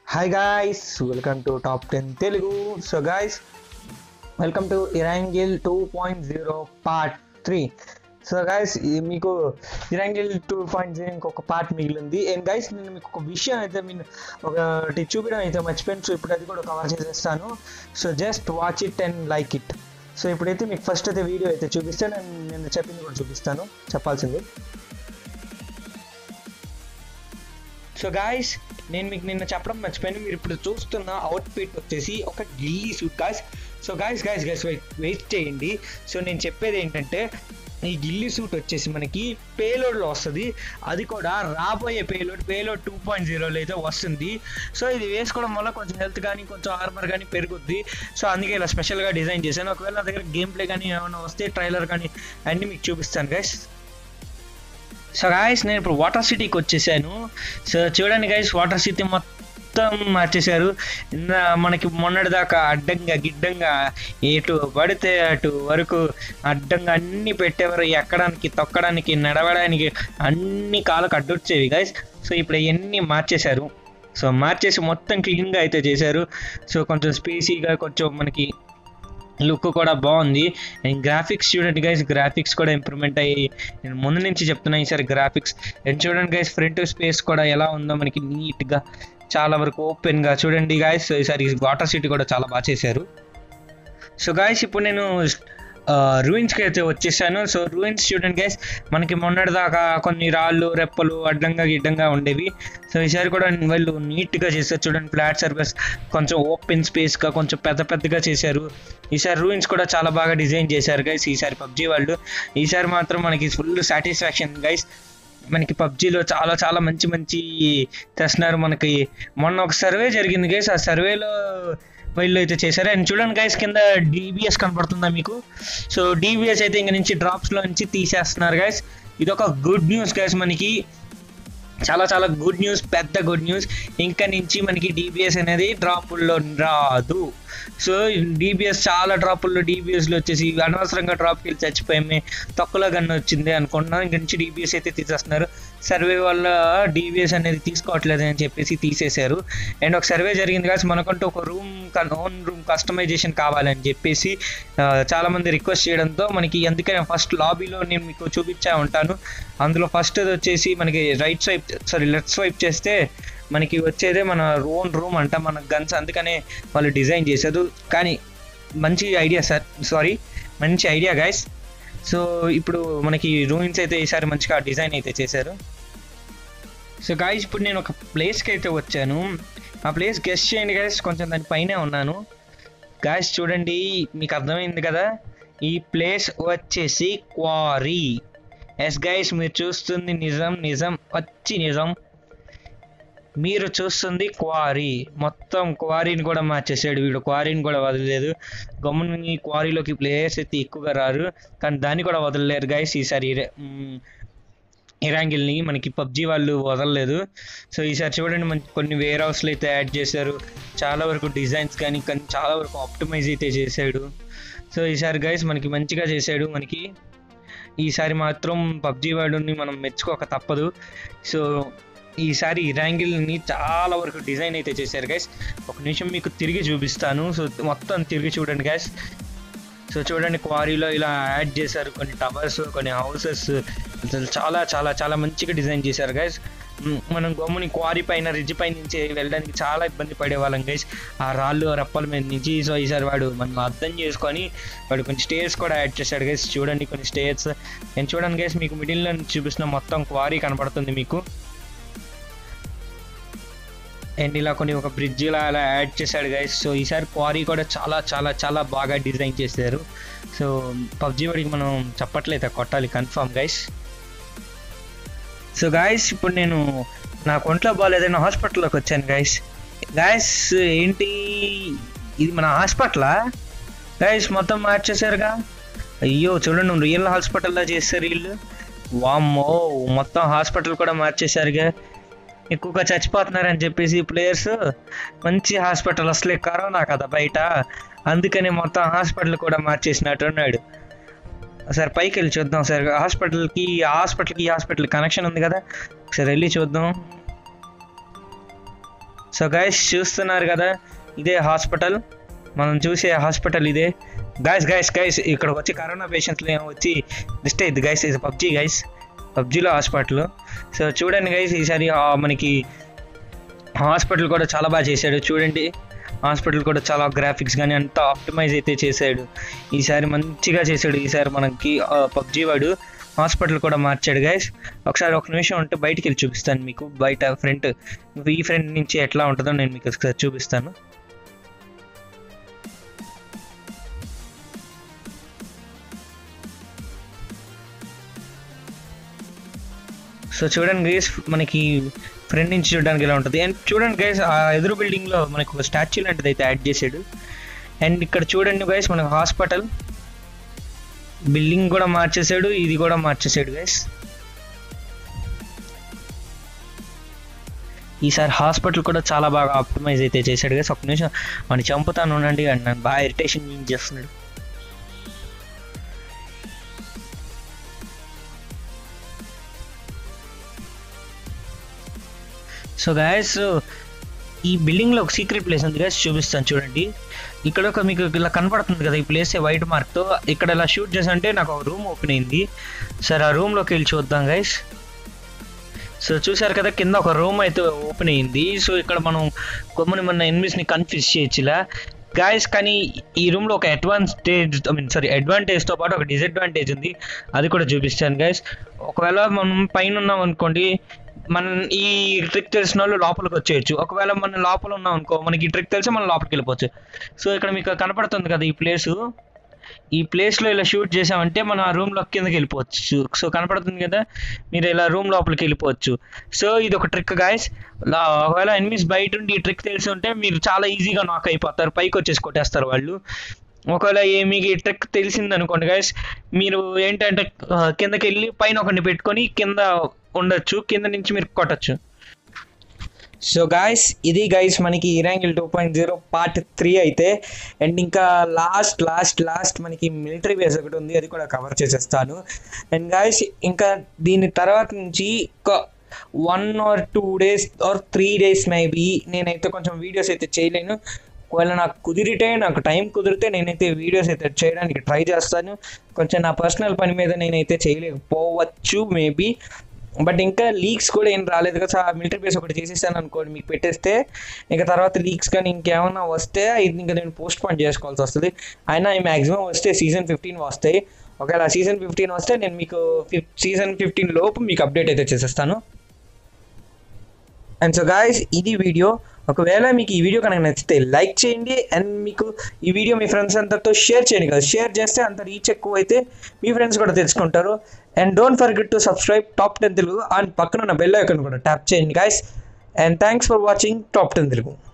hi guys welcome to top ten Telugu so guys welcome to Erangel two point zero part three so guys మీకు Erangel two point zero ఇంకొక part మిగిలింది and guys నేను మీకు ఒక విషయం అయితే నేను ఒకటి చూపించడం అయితే మర్చిపోయాను సో ఇప్పుడు అది కూడా కవర్ చేసేస్తాను so just watch it and like it so ఇప్పుడైతే మీకు ఫస్ట్ అయితే వీడియో అయితే చూపిస్తాను అండ్ నేను చెప్పింది కూడా చూపిస్తాను చెప్పాల్సింది సో గాయస్ నేను మీకు నిన్న చెప్పడం మర్చిపోయాను మీరు ఇప్పుడు చూస్తున్న అవుట్ఫిట్ వచ్చేసి ఒక ghillie suit guys so guys guys guys wait wait చేయండి సో నేను చెప్పేది ఏంటంటే ఈ గిల్లీ సూట్ వచ్చేసి మనకి పేలోడ్లో వస్తుంది అది కూడా రాబోయే పేలోడ్ పేలోడ్ టూ పాయింట్ జీరోలో అయితే వస్తుంది సో ఇది వేసుకోవడం వల్ల కొంచెం హెల్త్ కానీ కొంచెం ఆర్మర్ కానీ పెరుగుద్ది సో అందుకే ఇలా స్పెషల్గా డిజైన్ చేశాను ఒకవేళ నా దగ్గర గేమ్ ప్లే కానీ ఏమైనా వస్తే ట్రైలర్ కానీ అన్నీ మీకు చూపిస్తాను గైస్ సో గాయస్ నేను ఇప్పుడు వాటర్ సిటీకి వచ్చేసాను సో చూడండి గైస్ వాటర్ సిటీ మొత్తం మార్చేశారు ఇందా మనకి మొన్నటి దాకా అడ్డంగా గిడ్డంగా ఎటు పడితే అటు వరకు అడ్డంగా అన్ని పెట్టేవారు ఎక్కడానికి తొక్కడానికి నడవడానికి అన్ని కాళ్ళకు అడ్డొచ్చేవి గైస్ సో ఇప్పుడు ఇవన్నీ మార్చేశారు సో మార్చేసి మొత్తం క్లీన్గా అయితే చేశారు సో కొంచెం స్పేసీగా కొంచెం మనకి లుక్ కూడా బాగుంది అండ్ గ్రాఫిక్స్ చూడండి గైస్ గ్రాఫిక్స్ కూడా ఇంప్రూవ్మెంట్ అయ్యి నేను ముందు నుంచి చెప్తున్నా ఈసారి గ్రాఫిక్స్ అండ్ చూడండి గైస్ ఫ్రంట్ స్పేస్ కూడా ఎలా ఉందో మనకి నీట్గా చాలా వరకు ఓపెన్గా చూడండి గాయస్ ఈసారి వాటర్ సిటీ కూడా చాలా బాగా చేశారు సో గాయస్ ఇప్పుడు నేను రూయిన్స్కి అయితే వచ్చేసాను సో రూయిన్స్ చూడండి గైస్ మనకి మొన్నటి దాకా కొన్ని రాళ్ళు రెప్పలు అడ్డంగా గిడ్డంగా ఉండేవి సో ఈసారి కూడా వాళ్ళు నీట్గా చేశారు చూడండి ఫ్లాట్ సర్ఫేస్ కొంచెం ఓపెన్ స్పేస్గా కొంచెం పెద్ద పెద్దగా చేశారు ఈసారి రూయిన్స్ కూడా చాలా బాగా డిజైన్ చేశారు గైస్ ఈసారి పబ్జీ వాళ్ళు ఈసారి మాత్రం మనకి ఫుల్ సాటిస్ఫాక్షన్ గైస్ మనకి పబ్జీలో చాలా చాలా మంచి మంచి తెస్తున్నారు మనకి మొన్న ఒక సర్వే జరిగింది గైస్ ఆ సర్వేలో వీళ్ళు అయితే చేశారు అండ్ చూడండి గైస్ కింద డీబీఎస్ కనపడుతుందా మీకు సో డీబీఎస్ అయితే ఇంక నుంచి డ్రాప్స్లో నుంచి తీసేస్తున్నారు గైస్ ఇది ఒక గుడ్ న్యూస్ గైస్ మనకి చాలా చాలా గుడ్ న్యూస్ పెద్ద గుడ్ న్యూస్ ఇంకా నుంచి మనకి డిబిఎస్ అనేది డ్రాపుల్లో రాదు సో డిబిఎస్ చాలా డ్రాపుల్లో డిబిఎస్లో వచ్చేసి అనవసరంగా డ్రాప్కి వెళ్ళి చచ్చిపోయామే తక్కువలో గన్ను వచ్చింది అనుకుంటున్నాను ఇంక నుంచి డిబిఎస్ అయితే తీసేస్తున్నారు సర్వే వల్ల డిబిఎస్ అనేది తీసుకోవట్లేదు అని చెప్పేసి తీసేశారు అండ్ ఒక సర్వే జరిగింది కాదు మనకంటూ ఒక రూమ్ ఓన్ రూమ్ కస్టమైజేషన్ కావాలని చెప్పేసి చాలామంది రిక్వెస్ట్ చేయడంతో మనకి అందుకనే ఫస్ట్ లాబీలో నేను మీకు చూపించా ఉంటాను అందులో ఫస్ట్ వచ్చేసి మనకి right swipe sorry left swipe చేస్తే మనకి వచ్చేదే మన ఓన్ రూమ్ అంట మన గన్స్ అందుకనే వాళ్ళు డిజైన్ చేశారు కానీ మంచి ఐడియా సార్ సారీ మంచి ఐడియా గాయస్ సో ఇప్పుడు మనకి రూయిన్స్ అయితే ఈసారి మంచిగా డిజైన్ అయితే చేశారు సో గాయస్ ఇప్పుడు నేను ఒక ప్లేస్కి అయితే వచ్చాను ఆ ప్లేస్ గెస్ట్ చేయండి గాయస్ కొంచెం దాని పైనే ఉన్నాను గాయస్ చూడండి మీకు అర్థమైంది కదా ఈ ప్లేస్ వచ్చేసి క్వారీ ఎస్ గైస్ మీరు చూస్తుంది నిజం నిజం వచ్చి నిజం మీరు చూస్తుంది క్వారీ మొత్తం క్వారీని కూడా మార్చేసాడు వీడు క్వారీని కూడా వదలలేదు గమ్ముని క్వారీలోకి ప్లేయర్స్ అయితే ఎక్కువగా రారు కానీ దాన్ని కూడా వదలలేరు గైస్ ఈసారి ఇరాంగిల్ని మనకి పబ్జీ వాళ్ళు వదలలేదు సో ఈసారి చూడండి మనకి కొన్ని వేర్ హౌస్లు అయితే యాడ్ చేశారు చాలా వరకు డిజైన్స్ కానీ కానీ చాలా వరకు ఆప్టిమైజ్ అయితే చేశాడు సో ఈసారి గైస్ మనకి మంచిగా చేశాడు మనకి ఈసారి మాత్రం పబ్జీ వాడుని మనం మెచ్చుకోక తప్పదు సో ఈసారి ఇరాంగిల్ని చాలా వరకు డిజైన్ అయితే చేశారు గైస్ ఒక నిమిషం మీకు తిరిగి చూపిస్తాను సో మొత్తం తిరిగి చూడండి గైస్ సో చూడండి క్వారీలో ఇలా యాడ్ చేశారు కొన్ని టవర్స్ కొన్ని హౌసెస్ అసలు చాలా చాలా చాలా మంచిగా డిజైన్ చేశారు గైస్ మనం గమ్ముని క్వారీ పైన రిజ్ పై నుంచి వెళ్ళడానికి చాలా ఇబ్బంది పడేవాళ్ళం గైస్ ఆ రాళ్ళు రప్పల మీద నుంచి సో ఈసారి వాడు మనం అర్థం చేసుకొని వాడు కొన్ని స్టేర్స్ కూడా యాడ్ చేశాడు గైస్ చూడండి కొన్ని స్టేర్స్ నేను చూడండి గైస్ మీకు మిడిల్లో చూపిస్తున్న మొత్తం క్వారీ కనపడుతుంది మీకు అండ్ ఇలా కొన్ని ఒక బ్రిడ్జ్ ఇలా అలా యాడ్ చేశాడు గైస్ సో ఈసారి క్వారీ కూడా చాలా చాలా చాలా బాగా డిజైన్ చేశారు సో పబ్జీ వాడికి మనం చెప్పట్లేదు కొట్టాలి కన్ఫామ్ గైస్ సో గాయస్ ఇప్పుడు నేను నాకు ఒంట్లో బాగాలేదని హాస్పిటల్లోకి వచ్చాను గాయస్ గాయస్ ఏంటి ఇది మన హాస్పిటలా గాయస్ మొత్తం మార్చేశారుగా అయ్యో చూడండి రియల్ హాస్పిటల్లో చేస్తారు వీళ్ళు వామ్మో మొత్తం హాస్పిటల్ కూడా మార్చేశారుగా ఎక్కువగా చచ్చిపోతున్నారని చెప్పేసి ప్లేయర్స్ మంచి హాస్పిటల్ అసలే కరోనా కదా బయట అందుకని మొత్తం హాస్పిటల్ కూడా మార్చేసినట్టున్నాడు సార్ పైకి వెళ్ళి చూద్దాం సార్ హాస్పిటల్కి ఆ హాస్పిటల్కి ఈ హాస్పిటల్ కనెక్షన్ ఉంది కదా ఒకసారి వెళ్ళి చూద్దాం సో గైస్ చూస్తున్నారు కదా ఇదే హాస్పిటల్ మనం చూసే హాస్పిటల్ ఇదే గైస్ గైస్ గైస్ ఇక్కడికి వచ్చి కరోనా పేషెంట్లు ఏమో వచ్చి దిస్ట్ అయింది గైస్ ఇది పబ్జీ గైస్ పబ్జీలో హాస్పిటల్ సో చూడండి గైస్ ఈసారి ఆ మనకి హాస్పిటల్ కూడా చాలా బాగా చేశాడు చూడండి హాస్పిటల్ కూడా చాలా గ్రాఫిక్స్ కానీ అంతా ఆప్టిమైజ్ అయితే చేశాడు ఈసారి మంచిగా చేశాడు ఈసారి మనకి పబ్జీ వాడు హాస్పిటల్ కూడా మార్చాడు గైస్ ఒకసారి ఒక నిమిషం ఉంటే బయటికి వెళ్ళి చూపిస్తాను మీకు బయట ఫ్రంట్ ఈ ఫ్రంట్ నుంచి ఎట్లా ఉంటుందో నేను మీకు ఒకసారి చూపిస్తాను సో చూడండి గైస్ మనకి ఫ్రంట్ నుంచి చూడడానికి ఎలా ఉంటుంది అండ్ చూడండి గైస్ ఆ ఎదురు బిల్డింగ్లో మనకు ఒక స్టాచ్యూ లాంటిది అయితే యాడ్ చేశాడు అండ్ ఇక్కడ చూడండి గైస్ మనకు హాస్పిటల్ బిల్డింగ్ కూడా మార్చేసాడు ఇది కూడా మార్చేసాడు గైస్ ఈసారి హాస్పిటల్ కూడా చాలా బాగా ఆప్టిమైజ్ అయితే చేశాడు గైస్ ఒక నిమిషం మన చంపుతాను ఉండండి అండ్ నన్ను బాగా ఇరిటేషన్ చేస్తున్నాడు సో గాయస్ ఈ బిల్డింగ్లో ఒక సీక్రెట్ ప్లేస్ ఉంది గాయస్ చూపిస్తాను చూడండి ఇక్కడ ఒక మీకు ఇలా కనపడుతుంది కదా ఈ ప్లేస్ వైట్ మార్క్తో ఇక్కడ ఇలా షూట్ చేసంటే నాకు ఒక రూమ్ ఓపెన్ అయింది సరే ఆ రూమ్లోకి వెళ్ళి చూద్దాం గైస్ సో చూసారు కదా కింద ఒక రూమ్ అయితే ఓపెన్ అయింది సో ఇక్కడ మనం కొమ్మని మన ఎనిమిస్ని కన్ఫ్యూజ్ చేయొచ్చు ఇలా గాయస్ కానీ ఈ రూమ్లో ఒక అడ్వాంటేజ్ ఐ మీన్ సారీ అడ్వాంటేజ్తో పాటు ఒక డిసడ్వాంటేజ్ ఉంది అది కూడా చూపిస్తాను గైస్ ఒకవేళ మనం పైన ఉన్నాం అనుకోండి మనం ఈ ట్రిక్ తెలిసిన వాళ్ళు లోపలికి వచ్చేయచ్చు ఒకవేళ మనం లోపల ఉన్నాం అనుకో మనకి ఈ ట్రిక్ తెలిసి మనం లోపలికి వెళ్ళిపోవచ్చు సో ఇక్కడ మీకు కనపడుతుంది కదా ఈ ప్లేసు ఈ ప్లేస్లో ఇలా షూట్ చేసామంటే మనం ఆ రూమ్లో కిందకి వెళ్ళిపోవచ్చు సో కనపడుతుంది కదా మీరు ఇలా రూమ్ లోపలికి వెళ్ళిపోవచ్చు సో ఇది ఒక ట్రిక్ గాయస్ ఒకవేళ ఎనిమిస్ బయట ఉండి ఈ ట్రిక్ తెలిసి ఉంటే మీరు చాలా ఈజీగా నాక్ అయిపోతారు పైకి వచ్చేసి కొట్టేస్తారు వాళ్ళు ఒకవేళ ఏ మీకు ఈ ట్రిక్ తెలిసింది అనుకోండి గాయస్ మీరు ఏంటంటే కిందకి వెళ్ళి పైన ఒకరిని పెట్టుకొని కింద ఉండొచ్చు కింద నుంచి మీరు కొట్టచ్చు సో గాయస్ ఇది గైస్ మనకి Erangel two point zero part three అయితే అండ్ ఇంకా లాస్ట్ లాస్ట్ లాస్ట్ మనకి మిలిటరీ బేస్ ఒకటి ఉంది అది కూడా కవర్ చేసేస్తాను అండ్ గాయస్ ఇంకా దీని తర్వాత నుంచి ఒక one or two days or three days maybe నేనైతే కొంచెం వీడియోస్ అయితే చేయలేను ఒకవేళ నాకు కుదిరితే నాకు టైం కుదిరితే నేనైతే వీడియోస్ అయితే చేయడానికి ట్రై చేస్తాను కొంచెం నా పర్సనల్ పని మీద నేనైతే చేయలేకపోవచ్చు మేబీ బట్ ఇంకా లీక్స్ కూడా ఏం రాలేదు కదా మిలిటరీ బేస్ ఒకటి చేసేసాను అనుకోండి మీకు పెట్టేస్తే ఇంకా తర్వాత లీక్స్ కానీ ఇంకేమైనా వస్తే ఇది ఇంకా నేను పోస్ట్ పోన్ చేసుకోవాల్సి వస్తుంది అయినా మ్యాక్సిమం వస్తే సీజన్ ఫిఫ్టీన్ వస్తాయి ఒకవేళ సీజన్ ఫిఫ్టీన్ వస్తే నేను మీకు సీజన్ ఫిఫ్టీన్ లోపు మీకు అప్డేట్ అయితే చేసేస్తాను అండ్ సో గాయస్ ఇది వీడియో ఒకవేళ మీకు ఈ వీడియో కనుక నచ్చితే లైక్ చేయండి అండ్ మీకు ఈ వీడియో మీ ఫ్రెండ్స్ అందరితో షేర్ చేయండి కదా షేర్ చేస్తే అంత రీచ్ ఎక్కువ అయితే మీ ఫ్రెండ్స్ కూడా తెలుసుకుంటారు and don't forget to subscribe top ten Telugu and పక్కన ఉన్న బెల్ ఐకాన్ కూడా ట్యాప్ చేయండి guys and thanks for watching top ten Telugu